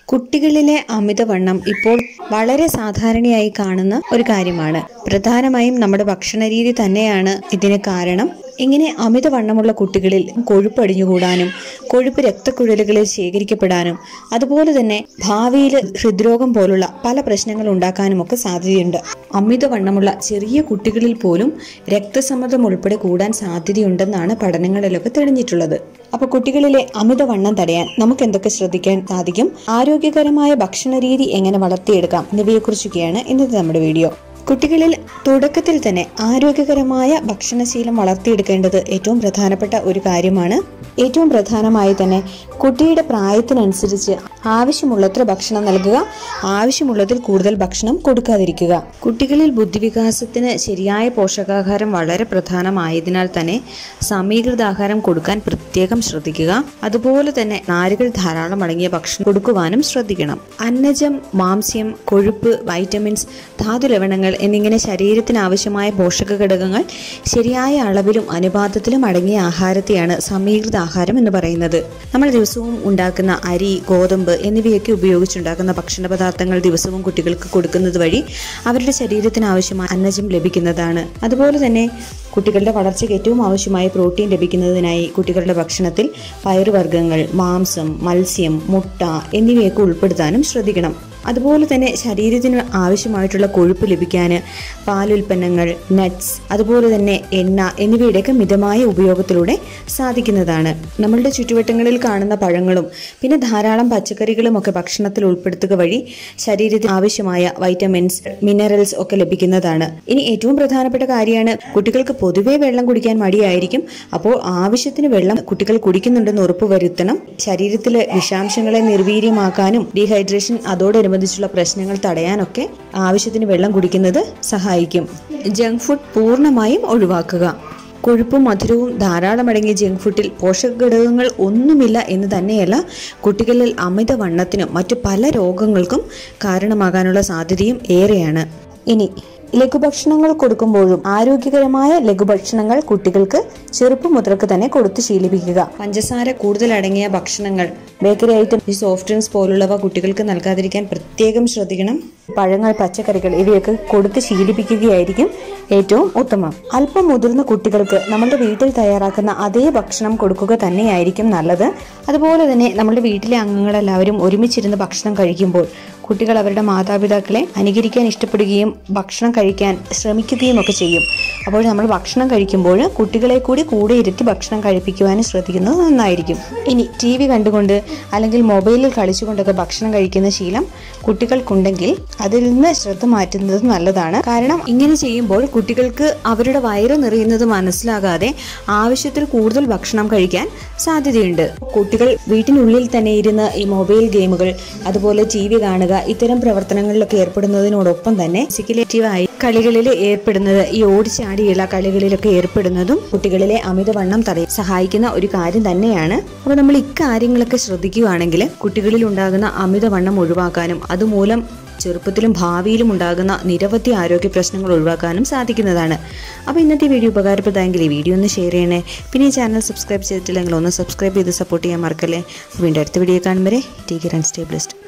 കുട്ടികളിലെ അമിതവണ്ണം ഇപ്പോൾ വളരെ സാധാരണയായി കാണുന്ന ഒരു കാര്യമാണ് പ്രധാനമായും നമ്മുടെ ഭക്ഷണരീതി തന്നെയാണ് ഇതിന് കാരണം ഇങ്ങനെ അമിതവണ്ണമുള്ള കുട്ടികളിൽ കൊഴുപ്പ് അടിഞ്ഞുകൂടാനും കൊഴുപ്പ് രക്തക്കുഴലുകളിൽ ശേഖരിക്കപ്പെടാനും അതുപോലെ തന്നെ ഭാവിയിൽ ഹൃദ്രോഗം പോലുള്ള പല പ്രശ്നങ്ങൾ ഉണ്ടാക്കാനും ഒക്കെ സാധ്യതയുണ്ട് അമിതവണ്ണമുള്ള ചെറിയ കുട്ടികളിൽ പോലും രക്തസമ്മർദ്ദം ഉൾപ്പെടെ കൂടാൻ സാധ്യതയുണ്ടെന്നാണ് പഠനങ്ങളിലൊക്കെ തെളിഞ്ഞിട്ടുള്ളത് അപ്പൊ കുട്ടികളിലെ അമിതവണ്ണം തടയാൻ നമുക്ക് എന്തൊക്കെ ശ്രദ്ധിക്കാൻ സാധിക്കും ആരോഗ്യകരമായ ഭക്ഷണ രീതി എങ്ങനെ വളർത്തിയെടുക്കാം എന്നിവയെക്കുറിച്ചൊക്കെയാണ് ഇന്നത്തെ നമ്മുടെ വീഡിയോ കുട്ടികളിൽ തുടക്കത്തിൽ തന്നെ ആരോഗ്യകരമായ ഭക്ഷണശീലം വളർത്തിയെടുക്കേണ്ടത് ഏറ്റവും പ്രധാനപ്പെട്ട ഒരു കാര്യമാണ് ഏറ്റവും പ്രധാനമായി തന്നെ കുട്ടിയുടെ പ്രായത്തിനനുസരിച്ച് ആവശ്യമുള്ളത്ര ഭക്ഷണം നൽകുക ആവശ്യമുള്ളതിൽ കൂടുതൽ ഭക്ഷണം കൊടുക്കാതിരിക്കുക കുട്ടികളിൽ ബുദ്ധിവികാസത്തിന് ശരിയായ പോഷകാഹാരം വളരെ പ്രധാനമായതിനാൽ തന്നെ സമീകൃത ആഹാരം കൊടുക്കാൻ പ്രത്യേകം ശ്രദ്ധിക്കുക അതുപോലെ തന്നെ നാരുകൾ ധാരാളം അടങ്ങിയ ഭക്ഷണം കൊടുക്കുവാനും ശ്രദ്ധിക്കണം അന്നജം മാംസ്യം കൊഴുപ്പ് വൈറ്റമിൻസ് ധാതുലവണങ്ങൾ എന്നിങ്ങനെ ശരീരത്തിന് ആവശ്യമായ പോഷക ഘടകങ്ങൾ ശരിയായ അളവിലും അനുപാതത്തിലും അടങ്ങിയ ആഹാരത്തെയാണ് സമീകൃത ആഹാരം എന്ന് പറയുന്നത് നമ്മൾ ദിവസവും ഉണ്ടാക്കുന്ന അരി ഗോതമ്പ് എന്നിവയൊക്കെ ഉപയോഗിച്ചുണ്ടാക്കുന്ന ഭക്ഷണ പദാർത്ഥങ്ങൾ ദിവസവും കുട്ടികൾക്ക് കൊടുക്കുന്നത് വഴി അവരുടെ ശരീരത്തിന് ആവശ്യമായ അന്നജം ലഭിക്കുന്നതാണ് അതുപോലെ തന്നെ കുട്ടികളുടെ വളർച്ചയ്ക്ക് ഏറ്റവും ആവശ്യമായ പ്രോട്ടീൻ ലഭിക്കുന്നതിനായി കുട്ടികളുടെ ഭക്ഷണത്തിൽ പയറുവർഗ്ഗങ്ങൾ മാംസം മത്സ്യം മുട്ട എന്നിവയൊക്കെ ഉൾപ്പെടുത്താനും ശ്രദ്ധിക്കണം അതുപോലെ തന്നെ ശരീരത്തിന് ആവശ്യമായിട്ടുള്ള കൊഴുപ്പ് ലഭിക്കാൻ പാലുൽപ്പന്നങ്ങൾ നട്ട്സ് അതുപോലെ തന്നെ എണ്ണ എന്നിവയുടെയൊക്കെ മിതമായ ഉപയോഗത്തിലൂടെ സാധിക്കുന്നതാണ് നമ്മളുടെ ചുറ്റുവട്ടങ്ങളിൽ കാണുന്ന പഴങ്ങളും പിന്നെ ധാരാളം പച്ചക്കറികളും ഒക്കെ ഭക്ഷണത്തിൽ ഉൾപ്പെടുത്തുക വഴി ശരീരത്തിന് ആവശ്യമായ വൈറ്റമിൻസ് മിനറൽസ് ഒക്കെ ലഭിക്കുന്നതാണ് ഇനി ഏറ്റവും പ്രധാനപ്പെട്ട കാര്യമാണ് കുട്ടികൾക്ക് പൊതുവേ വെള്ളം കുടിക്കാൻ മടിയായിരിക്കും അപ്പോൾ ആവശ്യത്തിന് വെള്ളം കുട്ടികൾ കുടിക്കുന്നുണ്ടെന്ന് ഉറപ്പുവരുത്തണം ശരീരത്തിലെ വിഷാംശങ്ങളെ നിർവീര്യമാക്കാനും ഡീഹൈഡ്രേഷൻ അതോടനുബന്ധിച്ചുള്ള പ്രശ്നങ്ങൾ തടയാനൊക്കെ ആവശ്യത്തിന് വെള്ളം കുടിക്കുന്നത് സഹായിക്കും ജങ്ക് ഫുഡ് പൂർണ്ണമായും ഒഴിവാക്കുക കൊഴുപ്പും മധുരവും ധാരാളം അടങ്ങിയ ജങ്ക് ഫുഡിൽ പോഷക ഘടകങ്ങൾ ഒന്നുമില്ല എന്ന് തന്നെയല്ല കുട്ടികളിൽ അമിതവണ്ണത്തിനും മറ്റു പല രോഗങ്ങൾക്കും കാരണമാകാനുള്ള സാധ്യതയും ഏറെയാണ് ഇനി ലഘുഭക്ഷണങ്ങൾ കൊടുക്കുമ്പോഴും ആരോഗ്യകരമായ ലഘുഭക്ഷണങ്ങൾ കുട്ടികൾക്ക് ചെറുപ്പം മുതൽക്ക് തന്നെ കൊടുത്ത് ശീലിപ്പിക്കുക പഞ്ചസാര കൂടുതൽ അടങ്ങിയ ഭക്ഷണങ്ങൾ ബേക്കറി ഐറ്റം ഈ സോഫ്റ്റ് ഡ്രിങ്ക്സ് പോലുള്ളവ കുട്ടികൾക്ക് നൽകാതിരിക്കാൻ പ്രത്യേകം ശ്രദ്ധിക്കണം പഴങ്ങൾ പച്ചക്കറികൾ ഇവയൊക്കെ കൊടുത്ത് ശീലിപ്പിക്കുകയായിരിക്കും ഏറ്റവും ഉത്തമം അല്പം മുതിർന്ന കുട്ടികൾക്ക് നമ്മുടെ വീട്ടിൽ തയ്യാറാക്കുന്ന അതേ ഭക്ഷണം കൊടുക്കുക തന്നെയായിരിക്കും നല്ലത് അതുപോലെ തന്നെ നമ്മുടെ വീട്ടിലെ അംഗങ്ങളെല്ലാവരും ഒരുമിച്ചിരുന്ന് ഭക്ഷണം കഴിക്കുമ്പോൾ കുട്ടികൾ അവരുടെ മാതാപിതാക്കളെ അനുകരിക്കാൻ ഇഷ്ടപ്പെടുകയും ഭക്ഷണം കഴിക്കാൻ ശ്രമിക്കുകയും ഒക്കെ ചെയ്യും അപ്പോൾ നമ്മൾ ഭക്ഷണം കഴിക്കുമ്പോൾ കുട്ടികളെ കൂടി കൂടെ ഇരുത്തി ഭക്ഷണം കഴിപ്പിക്കുവാനും ശ്രദ്ധിക്കുന്നത് നന്നായിരിക്കും ഇനി ടി വി കണ്ടുകൊണ്ട് അല്ലെങ്കിൽ മൊബൈലിൽ കളിച്ചുകൊണ്ടൊക്കെ ഭക്ഷണം കഴിക്കുന്ന ശീലം കുട്ടികൾക്കുണ്ടെങ്കിൽ അതിൽ നിന്ന് ശ്രദ്ധ മാറ്റുന്നത് നല്ലതാണ് കാരണം ഇങ്ങനെ ചെയ്യുമ്പോൾ കുട്ടികൾക്ക് അവരുടെ വയറ് നിറയുന്നത് മനസ്സിലാകാതെ ആവശ്യത്തിൽ കൂടുതൽ ഭക്ഷണം കഴിക്കാൻ സാധ്യതയുണ്ട് കുട്ടികൾ വീട്ടിനുള്ളിൽ തന്നെ ഇരുന്ന് ഈ മൊബൈൽ ഗെയിമുകൾ അതുപോലെ ടി വി കാണുക ഇത്തരം പ്രവർത്തനങ്ങളിലൊക്കെ ഏർപ്പെടുന്നതിനോടൊപ്പം തന്നെ ഫിസിക്കലേറ്റീവായി കളികളിൽ ഏർപ്പെടുന്നത് ഈ ഓടിച്ചാടിയുള്ള കളികളിലൊക്കെ ഏർപ്പെടുന്നതും കുട്ടികളിലെ അമിതവണ്ണം തടയാൻ സഹായിക്കുന്ന ഒരു കാര്യം തന്നെയാണ് അപ്പോൾ നമ്മൾ ഇക്കാര്യങ്ങളൊക്കെ ശ്രദ്ധിക്കുകയാണെങ്കിൽ കുട്ടികളിൽ ഉണ്ടാകുന്ന അമിതവണ്ണം ഒഴിവാക്കാനും അതുമൂലം ചെറുപ്പത്തിലും ഭാവിയിലും ഉണ്ടാകുന്ന നിരവധി ആരോഗ്യ പ്രശ്നങ്ങൾ ഒഴിവാക്കാനും സാധിക്കുന്നതാണ് അപ്പോൾ ഇന്നത്തെ വീഡിയോ ഉപകാരപ്രദമെങ്കിൽ ഈ വീഡിയോ ഒന്ന് ഷെയർ ചെയ്യണേ പിന്നെ ഈ ചാനൽ സബ്സ്ക്രൈബ് ചെയ്തിട്ടില്ലെങ്കിൽ ഒന്ന് സബ്സ്ക്രൈബ് ചെയ്ത് സപ്പോർട്ട് ചെയ്യാൻ മറക്കല്ലേ വീണ്ടും അടുത്ത വീഡിയോ കാണുമ്പോൾ take care and stay blessed